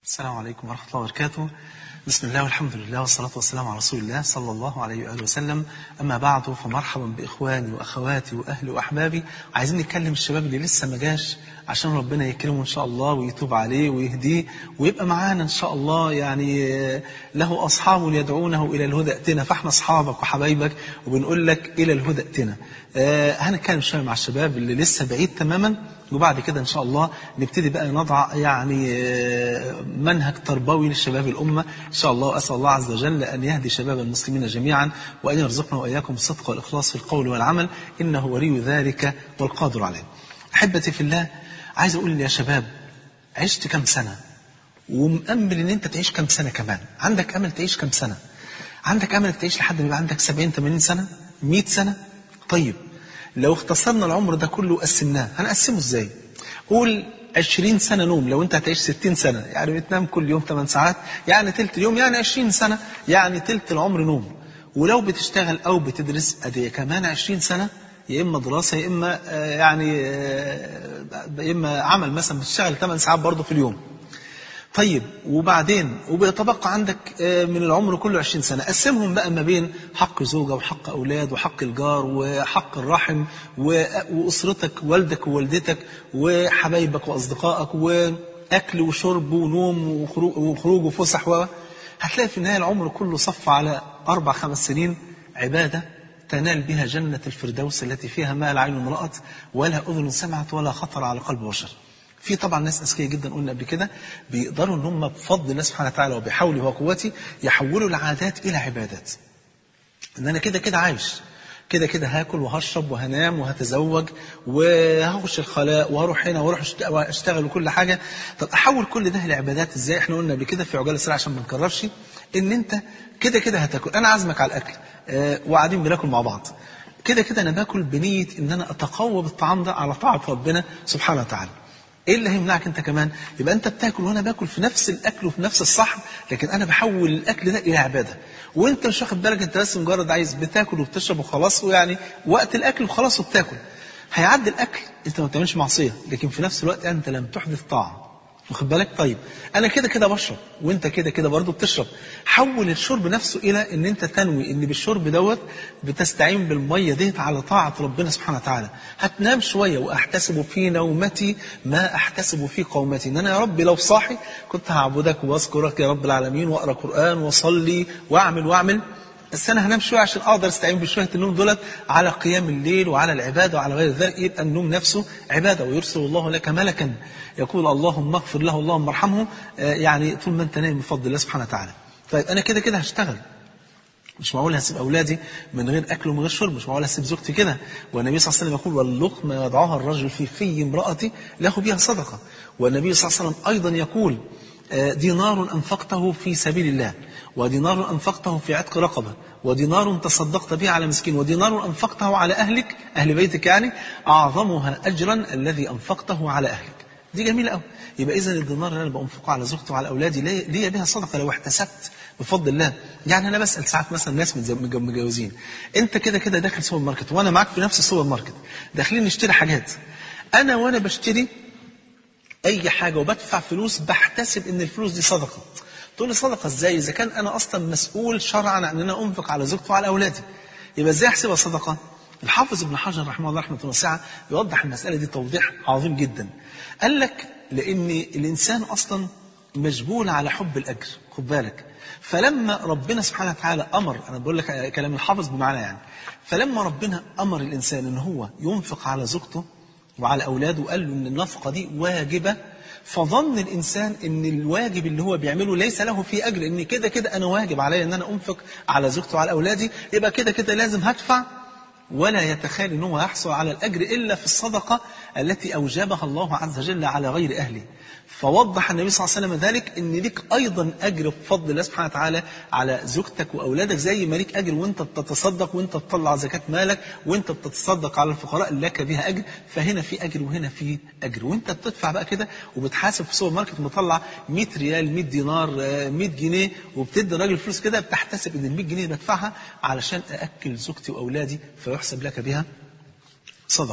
السلام عليكم ورحمة الله وبركاته بسم الله والحمد لله والصلاة والسلام على رسول الله صلى الله عليه وآله وسلم أما بعد فمرحبا بإخواني وأخواتي وأهلي وأحبابي عايزين نتكلم الشباب اللي لسه ما جاش عشان ربنا يكرمه إن شاء الله ويتوب عليه ويهديه ويبقى معانا إن شاء الله يعني له أصحاب يدعونه إلى الهدى ائتنا فإحنا أصحابك وحبايبك وبنقول لك إلى الهدى ائتنا آه هنتكلم شوية مع الشباب اللي لسه بعيد تماما وبعد كده إن شاء الله نبتدي بقى نضع يعني منهج تربوي للشباب الأمة إن شاء الله أسأل الله عز وجل أن يهدي شباب المسلمين جميعا وأن يرزقنا وإياكم الصدق والإخلاص في القول والعمل إنه ولي ذلك والقادر عليه أحبتي في الله عايز أقول يا شباب عشت كم سنة ومأمل إن أنت تعيش كم سنة كمان عندك أمل تعيش كم سنة عندك أمل تعيش لحد ما يبقى عندك 70 80 سنة 100 سنة طيب لو اختصرنا العمر ده كله وقسمناه هنقسمه ازاي قول 20 سنة نوم لو انت هتعيش 60 سنة يعني بتنام كل يوم 8 ساعات يعني تلت اليوم يعني 20 سنة يعني تلت العمر نوم ولو بتشتغل او بتدرس ادي كمان 20 سنة يا اما دراسة يا اما يعني يا اما عمل مثلا بتشتغل 8 ساعات برضه في اليوم طيب وبعدين وبيتبقى عندك من العمر كله 20 سنة قسمهم بقى ما بين حق زوجة وحق أولاد وحق الجار وحق الرحم وأسرتك والدك ووالدتك وحبايبك وأصدقائك وأكل وشرب ونوم وخروج وفسح و هتلاقي في النهاية العمر كله صف على أربع خمس سنين عبادة تنال بها جنة الفردوس التي فيها ما لا عين رأت ولا أذن سمعت ولا خطر على قلب بشر في طبعا ناس اذكياء جدا قلنا قبل كده بيقدروا ان هم بفضل الله سبحانه وتعالى وبحوله وقوته يحولوا العادات الى عبادات. ان انا كده كده عايش كده كده هاكل وهشرب وهنام وهتزوج وهخش الخلاء وهروح هنا واروح اشتغل وكل حاجه طب احول كل ده لعبادات ازاي احنا قلنا قبل كده في عجاله السريع عشان ما نكررش ان انت كده كده هتاكل انا عازمك على الاكل أه وقاعدين بناكل مع بعض كده كده انا باكل بنيه ان انا اتقوى بالطعام ده على طاعه ربنا سبحانه وتعالى ايه اللي هيمنعك انت كمان يبقى انت بتاكل وانا باكل في نفس الاكل وفي نفس الصحن لكن انا بحول الاكل ده الى عباده وانت مش واخد بالك انت بس مجرد عايز بتاكل وبتشرب وخلاص ويعني وقت الاكل وخلاص وبتاكل هيعدي الاكل انت ما بتعملش معصيه لكن في نفس الوقت انت لم تحدث طاعه واخد بالك طيب انا كده كده بشرب وانت كده كده برضه بتشرب حول الشرب نفسه الى ان انت تنوي ان بالشرب دوت بتستعين بالميه ديت على طاعه ربنا سبحانه وتعالى هتنام شويه واحتسب في نومتي ما احتسب في قومتي ان انا يا رب لو صاحي كنت هعبدك واذكرك يا رب العالمين واقرا قران واصلي واعمل واعمل بس انا هنام شويه عشان اقدر استعين بشويه النوم دولت على قيام الليل وعلى العباده وعلى غير ذلك يبقى النوم نفسه عباده ويرسل الله لك ملكا يقول اللهم اغفر له اللهم ارحمه يعني طول ما انت نايم بفضل الله سبحانه وتعالى. طيب انا كده كده هشتغل مش معقول هسيب اولادي من غير اكل ومن غير شرب مش معقول هسيب زوجتي كده والنبي صلى الله عليه وسلم يقول واللقمه يضعها الرجل في في امرأتي له بها صدقه والنبي صلى الله عليه وسلم ايضا يقول دينار انفقته في سبيل الله ودينار أنفقته في عتق رقبة ودينار تصدقت به على مسكين ودينار أنفقته على أهلك أهل بيتك يعني أعظمها أجرا الذي أنفقته على أهلك دي جميلة قوي يبقى إذا الدينار اللي أنا بأنفقه على زوجتي وعلى أولادي ليا بها صدقة لو احتسبت بفضل الله يعني أنا بسأل ساعات مثلا ناس متجوزين أنت كده كده داخل سوبر ماركت وأنا معاك في نفس السوبر ماركت داخلين نشتري حاجات أنا وأنا بشتري أي حاجة وبدفع فلوس بحتسب إن الفلوس دي صدقة تقول لي صدقه ازاي اذا كان انا اصلا مسؤول شرعا عن ان انا انفق على زوجتي وعلى اولادي يبقى ازاي احسبها صدقه الحافظ ابن حجر رحمه الله رحمه واسعه يوضح المساله دي توضيح عظيم جدا قال لك لان الانسان اصلا مجبول على حب الاجر خد بالك فلما ربنا سبحانه وتعالى امر انا بقول لك كلام الحافظ بمعنى يعني فلما ربنا امر الانسان ان هو ينفق على زوجته وعلى اولاده وقال له ان النفقه دي واجبه فظن الانسان ان الواجب اللي هو بيعمله ليس له فيه اجر ان كده كده انا واجب عليا ان انا انفق على زوجتي وعلى اولادي يبقى كده كده لازم هدفع ولا يتخيل ان هو يحصل على الاجر الا في الصدقه التي اوجبها الله عز وجل على غير اهله فوضح النبي صلى الله عليه وسلم ذلك ان ليك ايضا اجر بفضل الله سبحانه وتعالى على زوجتك واولادك زي ما ليك اجر وانت بتتصدق وانت بتطلع زكاه مالك وانت بتتصدق على الفقراء لك بها اجر فهنا في اجر وهنا في اجر وانت بتدفع بقى كده وبتحاسب في السوبر ماركت مطلع 100 ريال 100 دينار 100 جنيه وبتدي الراجل فلوس كده بتحتسب ان ال 100 جنيه بدفعها علشان ااكل زوجتي واولادي فيحسب لك بها صدقه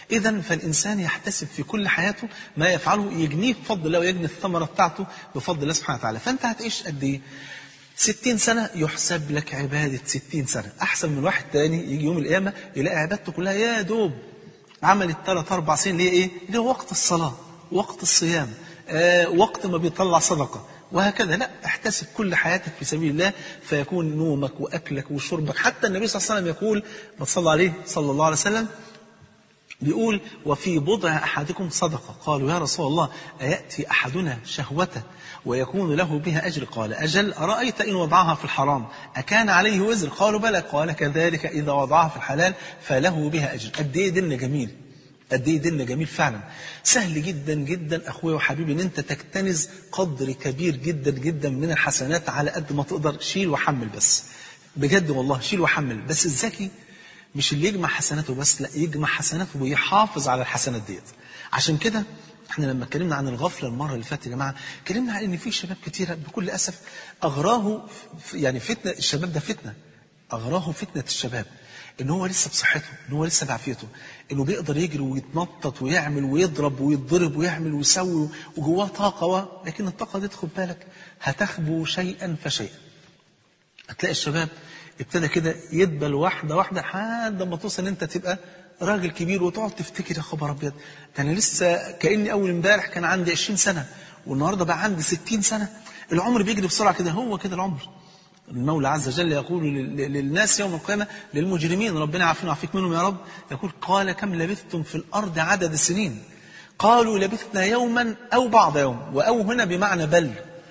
إذا فالإنسان يحتسب في كل حياته ما يفعله يجنيه بفضل الله ويجني الثمرة بتاعته بفضل الله سبحانه وتعالى فأنت هتعيش قد إيه؟ ستين سنة يحسب لك عبادة ستين سنة أحسن من واحد تاني يجي يوم القيامة يلاقي عبادته كلها يا دوب عملت ثلاث أربع سنين ليه إيه؟ ليه وقت الصلاة وقت الصيام آه وقت ما بيطلع صدقة وهكذا لا احتسب كل حياتك في سبيل الله فيكون نومك وأكلك وشربك حتى النبي صلى الله عليه وسلم يقول ما تصلى عليه صلى الله عليه وسلم بيقول وفي بضع أحدكم صدقة قالوا يا رسول الله أيأتي أحدنا شهوته ويكون له بها أجر قال أجل أرأيت إن وضعها في الحرام أكان عليه وزر قالوا بلى قال كذلك إذا وضعها في الحلال فله بها أجر قد إيه دين جميل قد ايه ديننا جميل فعلا سهل جدا جدا اخويا وحبيبي ان انت تكتنز قدر كبير جدا جدا من الحسنات على قد ما تقدر شيل وحمل بس بجد والله شيل وحمل بس الذكي مش اللي يجمع حسناته بس لا يجمع حسناته ويحافظ على الحسنات ديت عشان كده احنا لما اتكلمنا عن الغفله المره اللي فاتت يا جماعه اتكلمنا عن ان في شباب كتيره بكل اسف اغراه يعني فتنه الشباب ده فتنه اغراه فتنه الشباب ان هو لسه بصحته ان هو لسه بعافيته انه بيقدر يجري ويتنطط ويعمل ويضرب ويتضرب ويعمل ويسوي وجواه طاقه و... لكن الطاقه دي خد بالك هتخبو شيئا فشيئا هتلاقي الشباب ابتدى كده يدبل واحده واحده لحد ما توصل ان انت تبقى راجل كبير وتقعد تفتكر يا خبر ابيض ده انا لسه كاني اول امبارح كان عندي 20 سنه والنهارده بقى عندي 60 سنه العمر بيجري بسرعه كده هو كده العمر المولى عز وجل يقول للناس يوم القيامة للمجرمين ربنا يعافينا ويعافيك منهم يا رب يقول قال كم لبثتم في الأرض عدد السنين قالوا لبثنا يوما أو بعض يوم وأو هنا بمعنى بل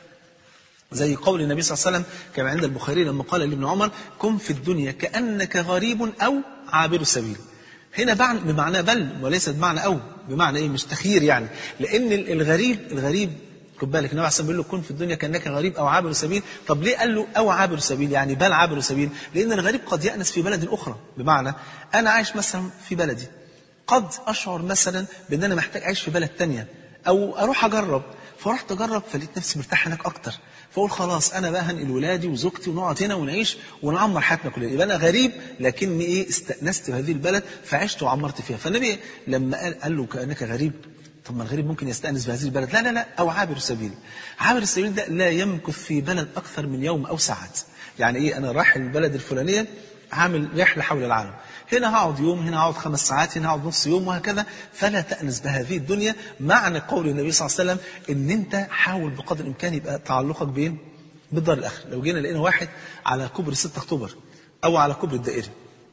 زي قول النبي صلى الله عليه وسلم كما عند البخاري لما قال لابن عمر كن في الدنيا كأنك غريب أو عابر سبيل هنا بمعنى بل وليس بمعنى أو بمعنى إيه مش تخيير يعني لأن الغريب الغريب خد بالك النبي عليه الصلاه بيقول له كن في الدنيا كانك غريب او عابر سبيل طب ليه قال له او عابر سبيل يعني بل عابر سبيل لان الغريب قد يأنس في بلد اخرى بمعنى انا عايش مثلا في بلدي قد اشعر مثلا بان انا محتاج اعيش في بلد تانية او اروح اجرب فرحت اجرب فلقيت نفسي مرتاح هناك اكتر فاقول خلاص انا بقى هنقل ولادي وزوجتي ونقعد هنا ونعيش ونعمر حياتنا كلنا يبقى انا غريب لكني ايه استأنست بهذه البلد فعشت وعمرت فيها فالنبي لما قال, قال له كانك غريب طب ما الغريب ممكن يستأنس بهذه البلد لا لا لا أو عابر السبيل عابر السبيل ده لا يمكث في بلد أكثر من يوم أو ساعات يعني إيه أنا رايح البلد الفلانية عامل رحلة حول العالم هنا هقعد يوم هنا هقعد خمس ساعات هنا هقعد نص يوم وهكذا فلا تأنس بهذه الدنيا معنى قول النبي صلى الله عليه وسلم ان انت حاول بقدر الامكان يبقى تعلقك بين بالدار الاخره لو جينا لقينا واحد على كوبري 6 اكتوبر او على كوبري الدائري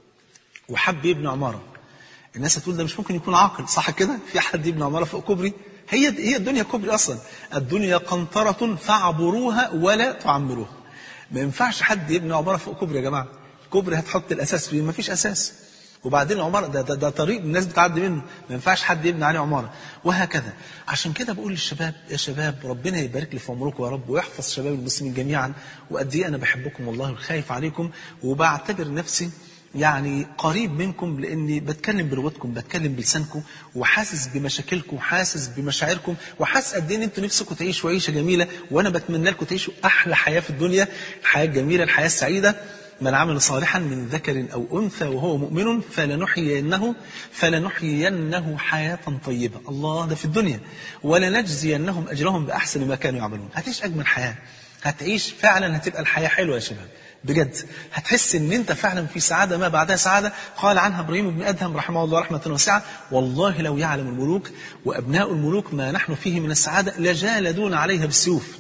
وحب يبني عماره الناس هتقول ده مش ممكن يكون عاقل صح كده في حد يبني عماره فوق كوبري هي هي الدنيا كوبري اصلا الدنيا قنطره فاعبروها ولا تعمروها ما ينفعش حد يبني عماره فوق كوبري يا جماعه كوبري هتحط الاساس فيه ما فيش اساس وبعدين عمارة ده, ده, ده طريق الناس بتعدي منه ما ينفعش حد يبني عليه عمارة وهكذا عشان كده بقول للشباب يا شباب ربنا يبارك لي في عمركم يا رب ويحفظ شباب المسلمين جميعا وقد ايه انا بحبكم والله وخايف عليكم وبعتبر نفسي يعني قريب منكم لاني بتكلم بلغتكم بتكلم بلسانكم وحاسس بمشاكلكم وحاسس بمشاعركم وحاسس قد ايه ان انتوا نفسكم تعيشوا عيشه جميله وانا بتمنى لكم تعيشوا احلى حياه في الدنيا الحياه الجميله الحياه السعيده من عمل صالحا من ذكر او انثى وهو مؤمن فلنحيينه فلنحيينه حياه طيبه الله ده في الدنيا ولنجزينهم اجرهم باحسن ما كانوا يعملون هتعيش اجمل حياه هتعيش فعلا هتبقى الحياه حلوه يا شباب بجد هتحس ان انت فعلا في سعاده ما بعدها سعاده قال عنها ابراهيم بن ادهم رحمه الله رحمه واسعه والله لو يعلم الملوك وابناء الملوك ما نحن فيه من السعاده لجالدون عليها بالسيوف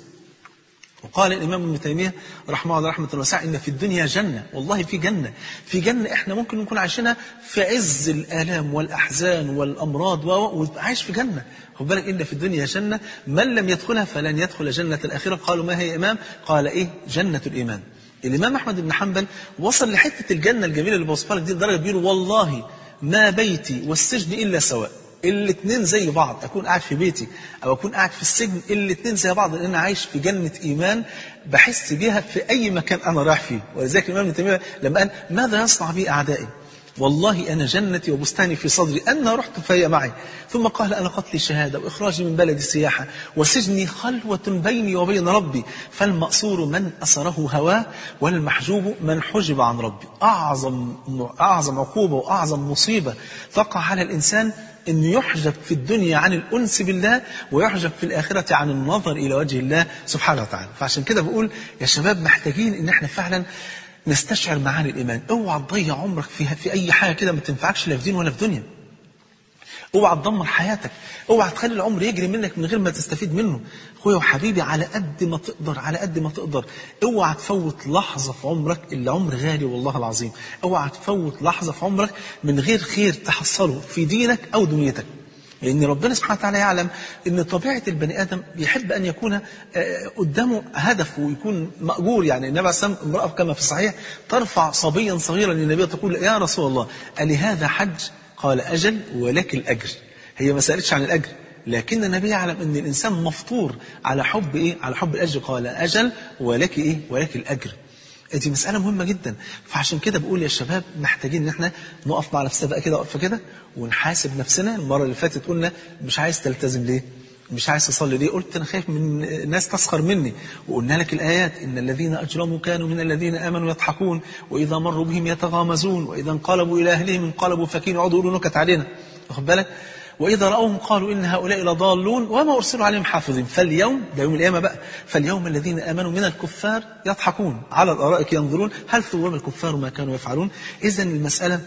وقال الامام ابن تيميه رحمه الله رحمه واسعه ان في الدنيا جنه والله في جنه في جنه احنا ممكن نكون عايشينها في عز الالام والاحزان والامراض وتبقى عايش في جنه خد بالك ان في الدنيا جنه من لم يدخلها فلن يدخل جنه الاخره قالوا ما هي يا امام قال ايه جنه الايمان الإمام أحمد بن حنبل وصل لحتة الجنة الجميلة اللي بوصفها لك دي لدرجة بيقول والله ما بيتي والسجن إلا سواء الاثنين زي بعض أكون قاعد في بيتي أو أكون قاعد في السجن الاثنين زي بعض لأن أنا عايش في جنة إيمان بحس بيها في أي مكان أنا رايح فيه ولذلك الإمام ابن تيمية لما قال ماذا يصنع بي أعدائي والله أنا جنتي وبستاني في صدري أنا رحت فهي معي ثم قال أنا قتلي شهادة وإخراجي من بلدي سياحة وسجني خلوة بيني وبين ربي فالمأسور من أسره هواه والمحجوب من حجب عن ربي أعظم, أعظم عقوبة وأعظم مصيبة تقع على الإنسان أن يحجب في الدنيا عن الأنس بالله ويحجب في الآخرة عن النظر إلى وجه الله سبحانه وتعالى فعشان كده بقول يا شباب محتاجين أن احنا فعلا نستشعر معاني الإيمان اوعى تضيع عمرك في, في أي حاجة كده ما تنفعكش لا في دين ولا في دنيا اوعى تدمر حياتك اوعى تخلي العمر يجري منك من غير ما تستفيد منه اخويا وحبيبي على قد ما تقدر على قد ما تقدر اوعى تفوت لحظه في عمرك العمر غالي والله العظيم اوعى تفوت لحظه في عمرك من غير خير تحصله في دينك او دنيتك لأن ربنا سبحانه وتعالى يعلم أن طبيعة البني آدم يحب أن يكون قدامه هدف ويكون مأجور يعني النبي عليه الصلاة والسلام امرأة كما في الصحيح ترفع صبيا صغيرا للنبي تقول يا رسول الله ألهذا حج قال أجل ولك الأجر هي ما سألتش عن الأجر لكن النبي يعلم أن الإنسان مفطور على حب إيه على حب الأجر قال أجل ولك إيه ولك الأجر دي مسألة مهمة جدا فعشان كده بقول يا شباب محتاجين ان احنا نقف مع نفسنا بقى كده وقفة كده ونحاسب نفسنا المرة اللي فاتت قلنا مش عايز تلتزم ليه مش عايز تصلي ليه قلت انا خايف من الناس تسخر مني وقلنا لك الايات ان الذين اجرموا كانوا من الذين امنوا يضحكون واذا مروا بهم يتغامزون واذا انقلبوا الى اهلهم انقلبوا فكين يقعدوا يقولوا نكت علينا واخد بالك وإذا رأوهم قالوا إن هؤلاء لضالون وما أرسلوا عليهم حافظين فاليوم ده يوم القيامة بقى فاليوم الذين آمنوا من الكفار يضحكون على الأرائك ينظرون هل ثواب الكفار ما كانوا يفعلون إذا المسألة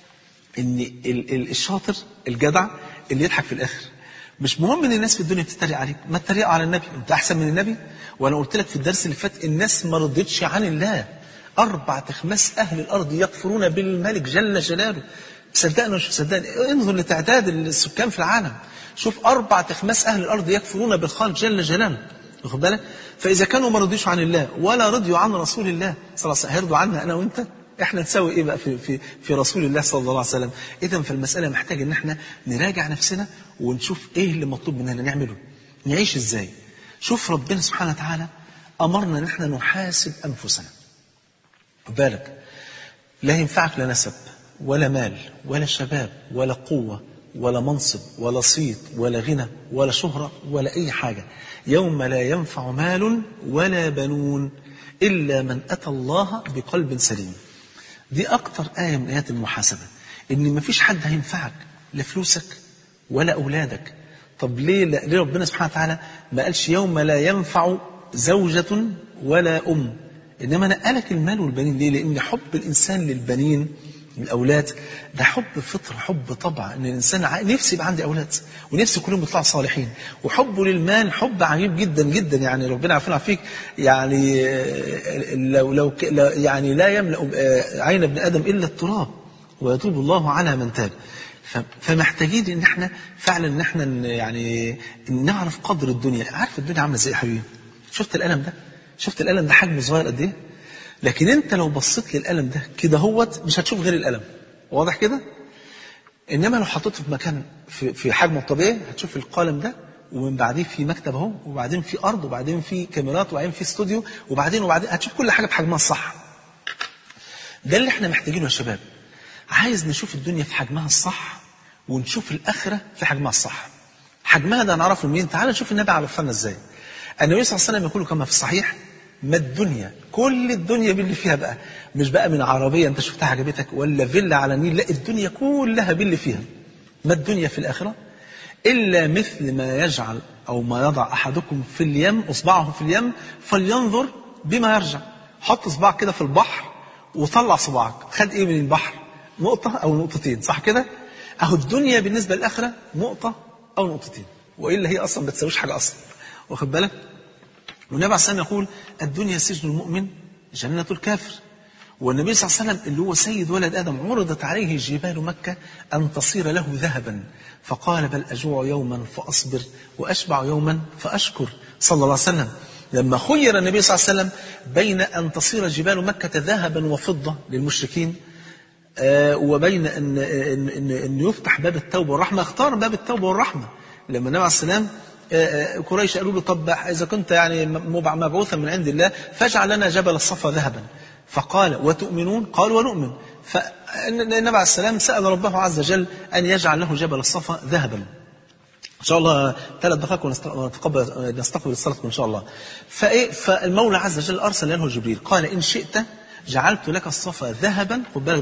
إن الشاطر الجدع اللي يضحك في الآخر مش مهم ان الناس في الدنيا بتتريق عليك ما تتريقوا على النبي انت احسن من النبي وانا قلت لك في الدرس اللي فات الناس ما رضتش عن الله اربع تخماس اهل الارض يكفرون بالملك جل جلاله صدقني مش صدقني انظر لتعداد السكان في العالم شوف اربع تخماس اهل الارض يكفرون بالخالق جل جلاله واخد بالك فاذا كانوا ما رضيوش عن الله ولا رضيوا عن رسول الله صلى الله عليه وسلم هيرضوا عنا انا وانت احنا نسوي ايه بقى في في في رسول الله صلى الله عليه وسلم اذا فالمساله محتاجه ان احنا نراجع نفسنا ونشوف ايه اللي مطلوب مننا نعمله نعيش ازاي شوف ربنا سبحانه وتعالى امرنا ان احنا نحاسب انفسنا بالك لا ينفعك لا نسب ولا مال ولا شباب ولا قوة ولا منصب ولا صيت ولا غنى ولا شهرة ولا أي حاجة يوم لا ينفع مال ولا بنون إلا من أتى الله بقلب سليم دي أكتر آية من آيات المحاسبة إن مفيش حد هينفعك لا فلوسك ولا أولادك طب ليه, لا ليه ربنا سبحانه وتعالى ما قالش يوم لا ينفع زوجة ولا أم إنما نقلك المال والبنين ليه لأن حب الإنسان للبنين الأولاد ده حب فطرة حب طبع إن الإنسان نفسي يبقى عندي أولاد ونفسي كلهم يطلعوا صالحين وحبه للمال حب عجيب جدا جدا يعني ربنا عارفين فيك يعني لو لو يعني لا يملأ عين ابن آدم إلا التراب ويتوب الله على من تاب فمحتاجين ان احنا فعلا ان احنا يعني نعرف قدر الدنيا عارف الدنيا عامله ازاي يا حبيبي شفت القلم ده شفت القلم ده حجمه صغير قد ايه لكن انت لو بصيت للقلم ده كده هوت مش هتشوف غير القلم واضح كده انما لو حطيته في مكان في, في حجمه الطبيعي هتشوف القلم ده ومن بعديه في مكتب اهو وبعدين في ارض وبعدين في كاميرات وبعدين في استوديو وبعدين وبعدين هتشوف كل حاجه بحجمها الصح ده اللي احنا محتاجينه يا شباب عايز نشوف الدنيا في حجمها الصح ونشوف الاخره في حجمها الصح حجمها ده نعرفه منين تعال نشوف النبي عرفنا ازاي النبي صلى الله عليه وسلم يقول كما في الصحيح ما الدنيا كل الدنيا باللي فيها بقى مش بقى من عربية انت شفتها عجبتك ولا فيلا على النيل لا الدنيا كلها باللي فيها ما الدنيا في الآخرة إلا مثل ما يجعل أو ما يضع أحدكم في اليم إصبعه في اليم فلينظر بما يرجع حط صباعك كده في البحر وطلع صباعك خد إيه من البحر نقطة أو نقطتين صح كده أهو الدنيا بالنسبة للآخرة نقطة أو نقطتين وإلا هي أصلا ما بتساويش حاجة أصلا واخد بالك والنبي عليه الصلاة يقول الدنيا سجن المؤمن جنة الكافر والنبي صلى الله عليه وسلم اللي هو سيد ولد آدم عرضت عليه جبال مكة أن تصير له ذهبا فقال بل أجوع يوما فأصبر وأشبع يوما فأشكر صلى الله عليه وسلم لما خير النبي صلى الله عليه وسلم بين أن تصير جبال مكة ذهبا وفضة للمشركين آه وبين أن, أن, أن, أن يفتح باب التوبة والرحمة اختار باب التوبة والرحمة لما النبي عليه السلام قريش قالوا له طب إذا كنت يعني مبعوثا من عند الله فاجعل لنا جبل الصفا ذهبا فقال وتؤمنون قال ونؤمن فالنبي عليه السلام سأل ربه عز وجل أن يجعل له جبل الصفا ذهبا إن شاء الله ثلاث دقائق ونستقبل نستقبل صلاتكم إن شاء الله فإيه فالمولى عز وجل أرسل له جبريل قال إن شئت جعلت لك الصفا ذهبا خد بالك بقى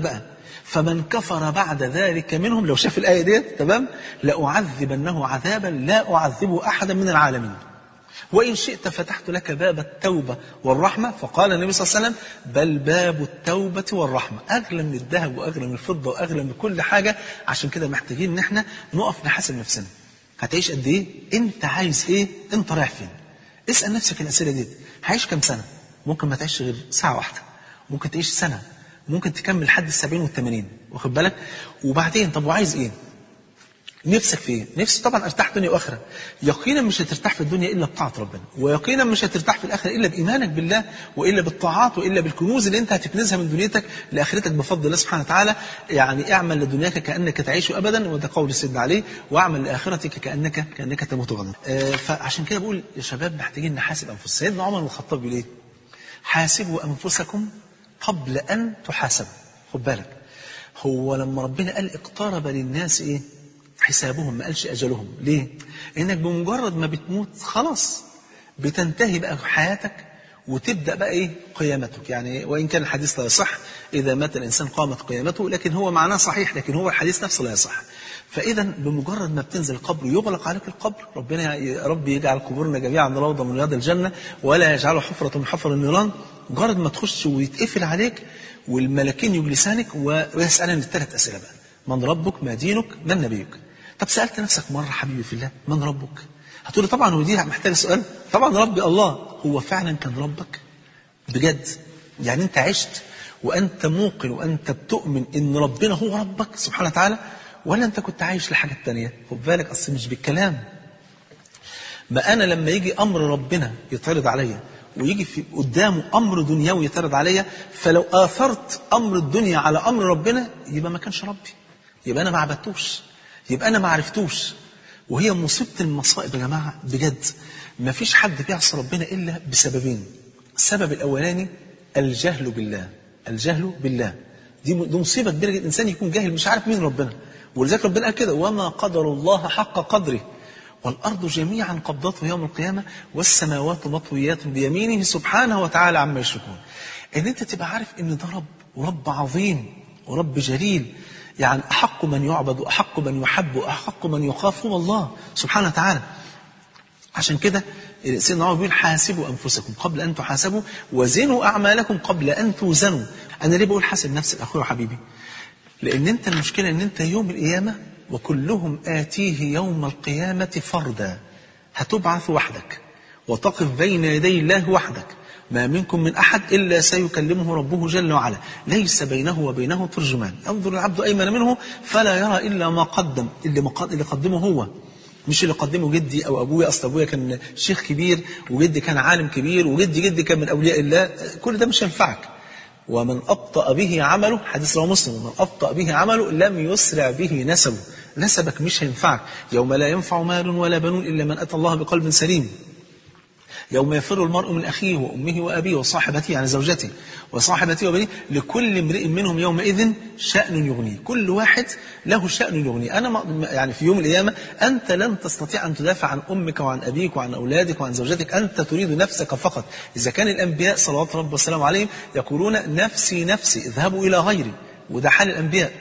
فمن كفر بعد ذلك منهم لو شاف الآية ديت تمام لأعذبنه عذابا لا أعذبه أحدا من العالمين وإن شئت فتحت لك باب التوبة والرحمة فقال النبي صلى الله عليه وسلم بل باب التوبة والرحمة أغلى من الذهب وأغلى من الفضة وأغلى من كل حاجة عشان كده محتاجين إن احنا نقف نحاسب نفسنا هتعيش قد إيه أنت عايز إيه أنت رايح فين اسأل نفسك الأسئلة دي هعيش كام سنة ممكن ما تعيش غير ساعة واحدة ممكن تعيش سنة ممكن تكمل لحد السبعين والثمانين واخد بالك وبعدين طب وعايز ايه نفسك في ايه؟ نفسي طبعا ارتاح دنيا واخره. يقينا مش هترتاح في الدنيا الا بطاعه ربنا، ويقينا مش هترتاح في الاخره الا بايمانك بالله والا بالطاعات والا بالكنوز اللي انت هتكنزها من دنيتك لاخرتك بفضل الله سبحانه وتعالى، يعني اعمل لدنياك كانك تعيش ابدا وده قول سيدنا عليه، واعمل لاخرتك كانك كانك تموت غدا. آه فعشان كده بقول يا شباب محتاجين نحاسب انفسنا، سيدنا عمر بن الخطاب بيقول ايه؟ حاسبوا انفسكم قبل ان تحاسبوا. خد بالك. هو لما ربنا قال اقترب للناس ايه؟ حسابهم ما قالش أجلهم ليه؟ إنك بمجرد ما بتموت خلاص بتنتهي بقى حياتك وتبدأ بقى إيه قيامتك يعني وإن كان الحديث لا يصح إذا مات الإنسان قامت قيامته لكن هو معناه صحيح لكن هو الحديث نفسه لا يصح فإذا بمجرد ما بتنزل القبر يغلق عليك القبر ربنا يا رب يجعل قبورنا جميعا روضة من رياض الجنة ولا يجعله حفرة من حفر النيران مجرد ما تخش ويتقفل عليك والملكين يجلسانك ويسألني الثلاث أسئلة بقى من ربك ما دينك من نبيك طب سألت نفسك مرة حبيبي في الله من ربك هتقول لي طبعا هو دي محتاج سؤال طبعا ربي الله هو فعلا كان ربك بجد يعني انت عشت وانت موقن وانت بتؤمن ان ربنا هو ربك سبحانه وتعالى ولا انت كنت عايش لحاجة تانية خد بالك اصل مش بالكلام ما انا لما يجي امر ربنا يتعرض عليا ويجي في قدامه امر دنيوي يتعرض عليا فلو اثرت امر الدنيا على امر ربنا يبقى ما كانش ربي يبقى انا ما عبدتوش يبقى انا ما عرفتوش وهي مصيبه المصائب يا جماعه بجد ما فيش حد بيعصي ربنا الا بسببين السبب الاولاني الجهل بالله الجهل بالله دي دي مصيبه كبيره جدا الانسان يكون جاهل مش عارف مين ربنا ولذلك ربنا قال كده وما قدر الله حق قدره والارض جميعا قبضته يوم القيامه والسماوات مطويات بيمينه سبحانه وتعالى عما يشركون ان انت تبقى عارف ان ده رب ورب عظيم ورب جليل يعني أحق من يعبد وأحق من يحب وأحق من يخاف هو الله سبحانه وتعالى عشان كده سيدنا عمر بيقول حاسبوا أنفسكم قبل أن تحاسبوا وزنوا أعمالكم قبل أن توزنوا أنا ليه بقول حاسب نفسك أخويا وحبيبي لأن أنت المشكلة أن أنت يوم القيامة وكلهم آتيه يوم القيامة فردا هتبعث وحدك وتقف بين يدي الله وحدك ما منكم من أحد إلا سيكلمه ربه جل وعلا ليس بينه وبينه ترجمان انظر العبد أيمن منه فلا يرى إلا ما قدم اللي, مقد... اللي قدمه هو مش اللي قدمه جدي أو أبويا أصل أبويا كان شيخ كبير وجدي كان عالم كبير وجدي جدي كان من أولياء الله كل ده مش هينفعك ومن أبطأ به عمله حديث رواه مسلم ومن أبطأ به عمله لم يسرع به نسبه نسبك مش هينفعك يوم لا ينفع مال ولا بنون إلا من أتى الله بقلب سليم يوم يفر المرء من أخيه وأمه وأبيه وصاحبته يعني زوجته وصاحبته وبنيه لكل امرئ منهم يومئذ شأن يغنيه كل واحد له شأن يغنيه أنا ما يعني في يوم القيامة أنت لن تستطيع أن تدافع عن أمك وعن أبيك وعن أولادك وعن زوجتك أنت تريد نفسك فقط إذا كان الأنبياء صلوات ربي والسلام عليهم يقولون نفسي نفسي اذهبوا إلى غيري وده حال الأنبياء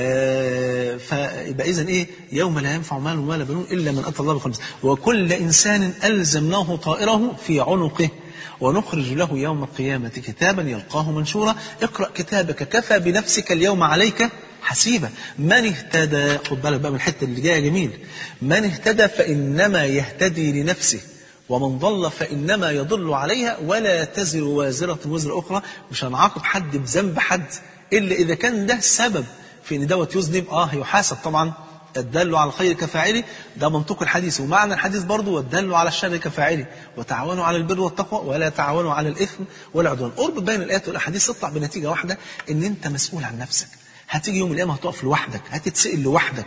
آه فيبقى اذا ايه يوم لا ينفع مال ولا بنون الا من اتى الله بقلب وكل انسان الزمناه طائره في عنقه ونخرج له يوم القيامة كتابا يلقاه منشورا اقرأ كتابك كفى بنفسك اليوم عليك حسيبا من اهتدى خد بالك بقى من الحتة اللي جاية جميل من اهتدى فإنما يهتدي لنفسه ومن ضل فإنما يضل عليها ولا تزر وازرة وزر أخرى مش هنعاقب حد بذنب حد إلا إذا كان ده سبب في ان دوت يذنب اه يحاسب طبعا الدل على الخير كفاعله ده منطق الحديث ومعنى الحديث برضه والدل على الشر كفاعله وتعاونوا على البر والتقوى ولا تعاونوا على الاثم والعدوان قرب بين الايات والاحاديث تطلع بنتيجه واحده ان انت مسؤول عن نفسك هتيجي يوم القيامه هتقف لوحدك هتتسال لوحدك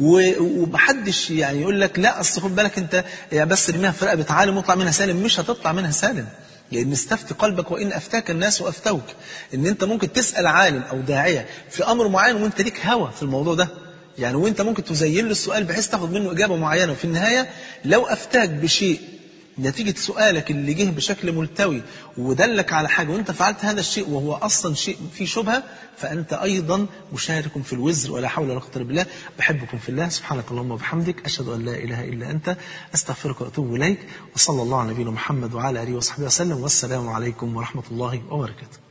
ومحدش يعني يقول لك لا اصل خد بالك انت يعني بس ارميها في رقبه عالم واطلع منها سالم مش هتطلع منها سالم لأن استفتي قلبك وإن أفتاك الناس وأفتوك إن أنت ممكن تسأل عالم أو داعية في أمر معين وأنت ليك هوى في الموضوع ده يعني وأنت ممكن تزين له السؤال بحيث تاخد منه إجابة معينة وفي النهاية لو أفتاك بشيء نتيجة سؤالك اللي جه بشكل ملتوي ودلك على حاجة وانت فعلت هذا الشيء وهو أصلا شيء فيه شبهة فأنت أيضا مشارك في الوزر ولا حول ولا قوة إلا بالله بحبكم في الله سبحانك اللهم وبحمدك أشهد أن لا إله إلا أنت أستغفرك وأتوب إليك وصلى الله على نبينا محمد وعلى آله وصحبه وسلم والسلام عليكم ورحمة الله وبركاته